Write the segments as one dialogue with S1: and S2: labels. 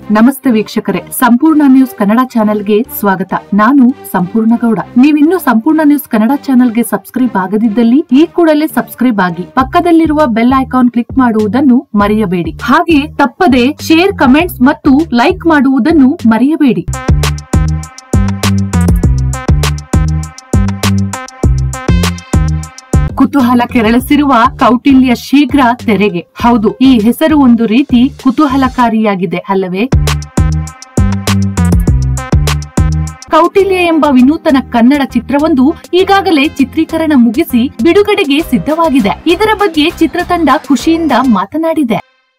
S1: ನಮಸ್ತೆ ವೀಕ್ಷಕರೇ ಸಂಪೂರ್ಣ ನ್ಯೂಸ್ ಕನ್ನಡ ಚಾನೆಲ್ಗೆ ಸ್ವಾಗತ ನಾನು ಸಂಪೂರ್ಣ ಗೌಡ ನೀವಿನ್ನೂ ಸಂಪೂರ್ಣ ನ್ಯೂಸ್ ಕನ್ನಡ ಚಾನೆಲ್ಗೆ ಸಬ್ಸ್ಕ್ರೈಬ್ ಆಗದಿದ್ದಲ್ಲಿ ಈ ಕೂಡಲೇ ಸಬ್ಸ್ಕ್ರೈಬ್ ಆಗಿ ಪಕ್ಕದಲ್ಲಿರುವ ಬೆಲ್ ಐಕಾನ್ ಕ್ಲಿಕ್ ಮಾಡುವುದನ್ನು ಮರೆಯಬೇಡಿ ಹಾಗೆ ತಪ್ಪದೆ ಶೇರ್ ಕಮೆಂಟ್ಸ್ ಮತ್ತು ಲೈಕ್ ಮಾಡುವುದನ್ನು ಮರೆಯಬೇಡಿ ಕುತೂಹಲ ಕೆರಳಿಸಿರುವ ಕೌಟಿಲ್ಯ ಶೀಘ್ರ ತೆರೆಗೆ ಹೌದು ಈ ಹೆಸರು ಒಂದು ರೀತಿ ಕುತೂಹಲಕಾರಿಯಾಗಿದೆ ಅಲ್ಲವೇ ಕೌಟಿಲ್ಯ ಎಂಬ ವಿನೂತನ ಕನ್ನಡ ಚಿತ್ರವೊಂದು ಈಗಾಗಲೇ ಚಿತ್ರೀಕರಣ ಮುಗಿಸಿ ಬಿಡುಗಡೆಗೆ ಸಿದ್ಧವಾಗಿದೆ ಇದರ ಬಗ್ಗೆ ಚಿತ್ರತಂಡ ಖುಷಿಯಿಂದ ಮಾತನಾಡಿದೆ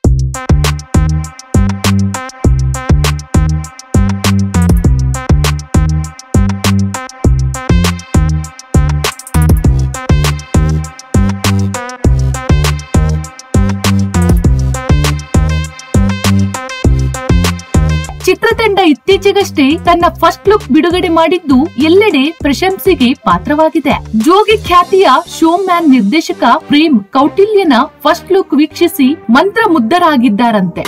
S1: ಚಿತ್ರತಂಡ ಇತ್ತೀಚೆಗಷ್ಟೇ ತನ್ನ ಫಸ್ಟ್ ಲುಕ್ ಬಿಡುಗಡೆ ಮಾಡಿದ್ದು ಎಲ್ಲೆಡೆ ಪ್ರಶಂಸೆಗೆ ಪಾತ್ರವಾಗಿದೆ ಜೋಗಿ ಖ್ಯಾತಿಯ ಶೋ ಮ್ಯಾನ್ ನಿರ್ದೇಶಕ ಪ್ರೇಮ್ ಕೌಟಿಲ್ಯನ ಫಸ್ಟ್ ಲುಕ್ ವೀಕ್ಷಿಸಿ ಮಂತ್ರಮುಗ್ಧರಾಗಿದ್ದಾರಂತೆ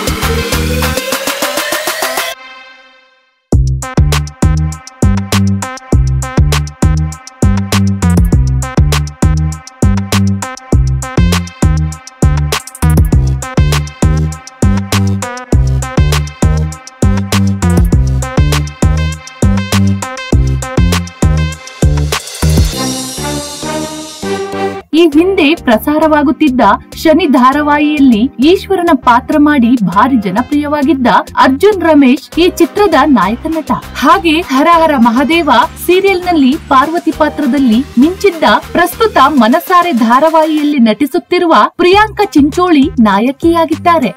S1: ಈ ಹಿಂದೆ ಪ್ರಸಾರವಾಗುತ್ತಿದ್ದ ಶನಿ ಧಾರಾವಾಹಿಯಲ್ಲಿ ಈಶ್ವರನ ಪಾತ್ರ ಮಾಡಿ ಭಾರಿ ಜನಪ್ರಿಯವಾಗಿದ್ದ ಅರ್ಜುನ್ ರಮೇಶ್ ಈ ಚಿತ್ರದ ನಾಯಕ ನಟ ಹಾಗೆ ಹರ ಹರ ಮಹದೇವ ಸೀರಿಯಲ್ನಲ್ಲಿ ಪಾರ್ವತಿ ಪಾತ್ರದಲ್ಲಿ ಮಿಂಚಿದ್ದ ಪ್ರಸ್ತುತ ಮನಸಾರೆ ಧಾರಾವಾಹಿಯಲ್ಲಿ ನಟಿಸುತ್ತಿರುವ ಪ್ರಿಯಾಂಕ ಚಿಂಚೋಳಿ ನಾಯಕಿಯಾಗಿದ್ದಾರೆ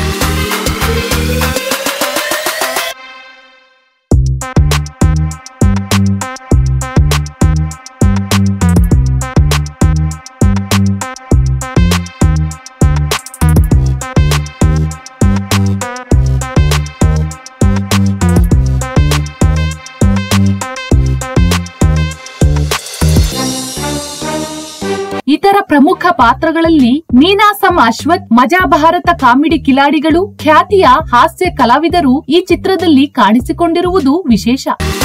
S1: ಇತರ ಪ್ರಮುಖ ಪಾತ್ರಗಳಲ್ಲಿ ನೀನಾಸಂ ಅಶ್ವಥ್ ಮಜಾ ಭಾರತ ಕಾಮಿಡಿ ಕಿಲಾಡಿಗಳು ಖ್ಯಾತಿಯ ಹಾಸ್ಯ ಕಲಾವಿದರು ಈ ಚಿತ್ರದಲ್ಲಿ ಕಾಣಿಸಿಕೊಂಡಿರುವುದು ವಿಶೇಷ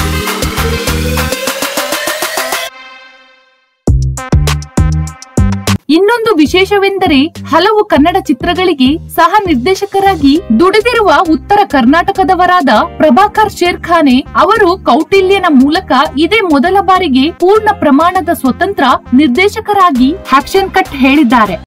S1: ಇನ್ನೊಂದು ವಿಶೇಷವೆಂದರೆ ಹಲವು ಕನ್ನಡ ಚಿತ್ರಗಳಿಗೆ ಸಹ ನಿರ್ದೇಶಕರಾಗಿ ದುಡಿದಿರುವ ಉತ್ತರ ಕರ್ನಾಟಕದವರಾದ ಪ್ರಭಾಕರ್ ಶೇರ್ಖಾನೆ ಅವರು ಕೌಟಿಲ್ಯನ ಮೂಲಕ ಇದೇ ಮೊದಲ ಬಾರಿಗೆ ಪೂರ್ಣ ಪ್ರಮಾಣದ ಸ್ವತಂತ್ರ ನಿರ್ದೇಶಕರಾಗಿ ಆಕ್ಷನ್ ಕಟ್ ಹೇಳಿದ್ದಾರೆ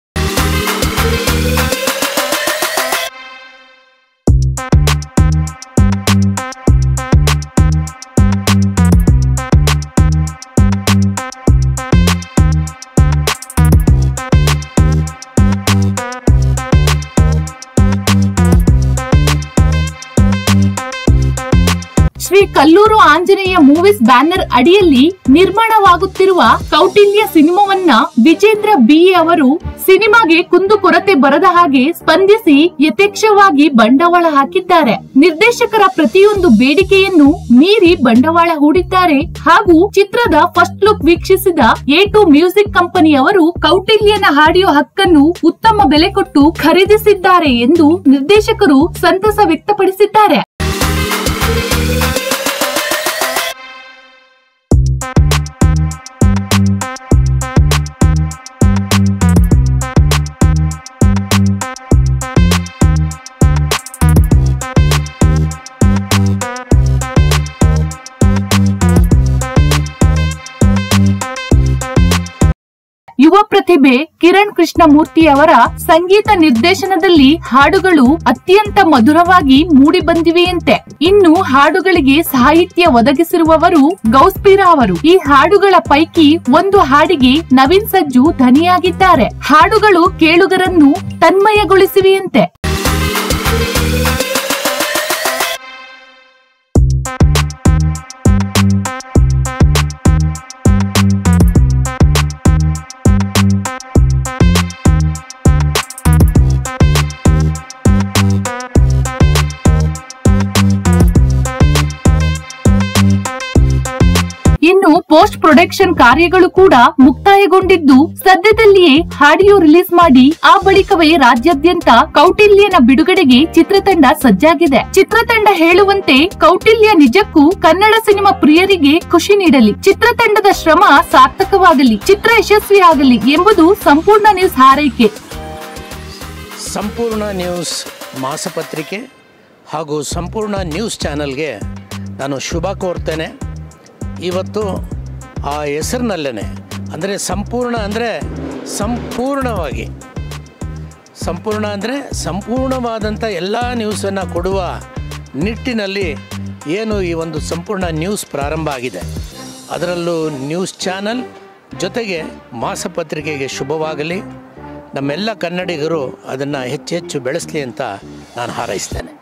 S1: ಶ್ರೀ ಕಲ್ಲೂರು ಆಂಜನೇಯ ಮೂವೀಸ್ ಬ್ಯಾನರ್ ಅಡಿಯಲ್ಲಿ ನಿರ್ಮಾಣವಾಗುತ್ತಿರುವ ಕೌಟಿಲ್ಯ ಸಿನಿಮಾವನ್ನ ವಿಜೇಂದ್ರ ಬಿ ಅವರು ಸಿನಿಮಾಗೆ ಕುಂದುಕೊರತೆ ಬರದ ಹಾಗೆ ಸ್ಪಂದಿಸಿ ಯಥೇಚ್ಛವಾಗಿ ಬಂಡವಾಳ ಹಾಕಿದ್ದಾರೆ ನಿರ್ದೇಶಕರ ಪ್ರತಿಯೊಂದು ಬೇಡಿಕೆಯನ್ನು ಮೀರಿ ಬಂಡವಾಳ ಹೂಡಿದ್ದಾರೆ ಹಾಗೂ ಚಿತ್ರದ ಫಸ್ಟ್ ಲುಕ್ ವೀಕ್ಷಿಸಿದ ಎ ಟು ಮ್ಯೂಸಿಕ್ ಕಂಪನಿ ಅವರು ಕೌಟಿಲ್ಯನ ಆಡಿಯೋ ಹಕ್ಕನ್ನು ಉತ್ತಮ ಬೆಲೆ ಕೊಟ್ಟು ಖರೀದಿಸಿದ್ದಾರೆ ಎಂದು ನಿರ್ದೇಶಕರು ಸಂತಸ ವ್ಯಕ್ತಪಡಿಸಿದ್ದಾರೆ ಯುವ ಪ್ರತಿಭೆ ಕಿರಣ್ ಕೃಷ್ಣಮೂರ್ತಿ ಅವರ ಸಂಗೀತ ನಿರ್ದೇಶನದಲ್ಲಿ ಹಾಡುಗಳು ಅತ್ಯಂತ ಮಧುರವಾಗಿ ಮೂಡಿ ಬಂದಿವೆಯಂತೆ ಇನ್ನು ಹಾಡುಗಳಿಗೆ ಸಾಹಿತ್ಯ ಒದಗಿಸಿರುವವರು ಗೌಸ್ಪೀರಾ ಅವರು ಈ ಹಾಡುಗಳ ಪೈಕಿ ಒಂದು ಹಾಡಿಗೆ ನವೀನ್ ಸಜ್ಜು ಧನಿಯಾಗಿದ್ದಾರೆ ಹಾಡುಗಳು ಕೇಳುಗರನ್ನು ತನ್ಮಯಗೊಳಿಸಿವೆಯಂತೆ ಇನ್ನು ಪೋಸ್ಟ್ ಪ್ರೊಡಕ್ಷನ್ ಕಾರ್ಯಗಳು ಕೂಡ ಮುಕ್ತಾಯಗೊಂಡಿದ್ದು ಸದ್ಯದಲ್ಲಿಯೇ ಆಡಿಯೋ ರಿಲೀಸ್ ಮಾಡಿ ಆ ಬಳಿಕವೇ ರಾಜ್ಯಾದ್ಯಂತ ಕೌಟಿಲ್ಯನ ಬಿಡುಗಡೆಗೆ ಚಿತ್ರತಂಡ ಸಜ್ಜಾಗಿದೆ ಚಿತ್ರತಂಡ ಹೇಳುವಂತೆ ಕೌಟಿಲ್ಯ ನಿಜಕ್ಕೂ ಕನ್ನಡ ಸಿನಿಮಾ ಪ್ರಿಯರಿಗೆ ಖುಷಿ ನೀಡಲಿ ಚಿತ್ರತಂಡದ ಶ್ರಮ ಸಾರ್ಥಕವಾಗಲಿ ಚಿತ್ರ ಯಶಸ್ವಿಯಾಗಲಿ ಎಂಬುದು ಸಂಪೂರ್ಣ ನ್ಯೂಸ್ ಹಾರೈಕೆ
S2: ಸಂಪೂರ್ಣ ನ್ಯೂಸ್ ಮಾಸಪತ್ರಿಕೆ ಹಾಗೂ ಸಂಪೂರ್ಣ ನ್ಯೂಸ್ ಚಾನಲ್ಗೆ ನಾನು ಶುಭ ಕೋರ್ತೇನೆ ಇವತ್ತು ಆ ಹೆಸರಿನಲ್ಲೇ ಅಂದರೆ ಸಂಪೂರ್ಣ ಅಂದರೆ ಸಂಪೂರ್ಣವಾಗಿ ಸಂಪೂರ್ಣ ಅಂದರೆ ಸಂಪೂರ್ಣವಾದಂಥ ಎಲ್ಲ ನ್ಯೂಸನ್ನು ಕೊಡುವ ನಿಟ್ಟಿನಲ್ಲಿ ಏನು ಈ ಒಂದು ಸಂಪೂರ್ಣ ನ್ಯೂಸ್ ಪ್ರಾರಂಭ ಆಗಿದೆ ಅದರಲ್ಲೂ ನ್ಯೂಸ್ ಚಾನಲ್ ಜೊತೆಗೆ ಮಾಸಪತ್ರಿಕೆಗೆ ಶುಭವಾಗಲಿ ನಮ್ಮೆಲ್ಲ ಕನ್ನಡಿಗರು ಅದನ್ನು ಹೆಚ್ಚು ಹೆಚ್ಚು ಬೆಳೆಸಲಿ ಅಂತ ನಾನು ಹಾರೈಸ್ತೇನೆ